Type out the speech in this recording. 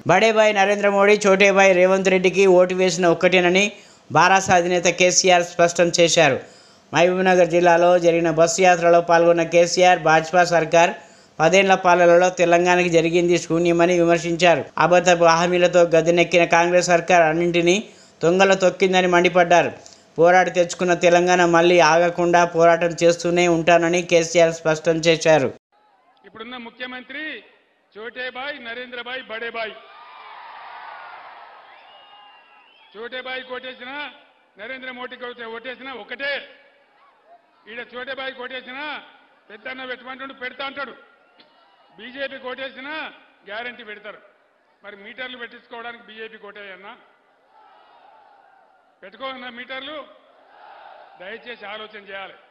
బడేబాయ్ నరేంద్ర మోడీ చోటేబాయ్ రేవంత్ రెడ్డికి ఓటు వేసిన ఒక్కటేనని బారాస అధినేత కేసీఆర్ స్పష్టం చేశారు మహబూబ్నగర్ జిల్లాలో జరిగిన బస్సు యాత్రలో పాల్గొన్న కేసీఆర్ భాజపా సర్కార్ పదేళ్ల పాలనలో తెలంగాణకి జరిగింది శూన్యమని విమర్శించారు అబద్ధపు హామీలతో గద్దెనెక్కిన కాంగ్రెస్ సర్కార్ అన్నింటినీ తొంగలో తొక్కిందని మండిపడ్డారు పోరాడి తెచ్చుకున్న తెలంగాణ మళ్ళీ ఆగకుండా పోరాటం చేస్తూనే ఉంటానని కేసీఆర్ స్పష్టం చేశారు ఇప్పుడున్న ముఖ్యమంత్రి చోటేబాయ్ నరేంద్రబాయ్ బడేబాయ్ చోటేబాయ్ కొట్టేసిన నరేంద్ర మోడీ కొట్టే- కొట్టేసిన ఒకటే ఈడ చోటేబాయ్ కొట్టేసిన పెద్దన్న పెట్టమంటాడు పెడతా అంటాడు బీజేపీ కొట్టేసిన గ్యారంటీ పెడతారు మరి మీటర్లు పెట్టించుకోవడానికి బీజేపీ కొట్టేయన్నా పెట్టుకోమన్నా మీటర్లు దయచేసి ఆలోచన చేయాలి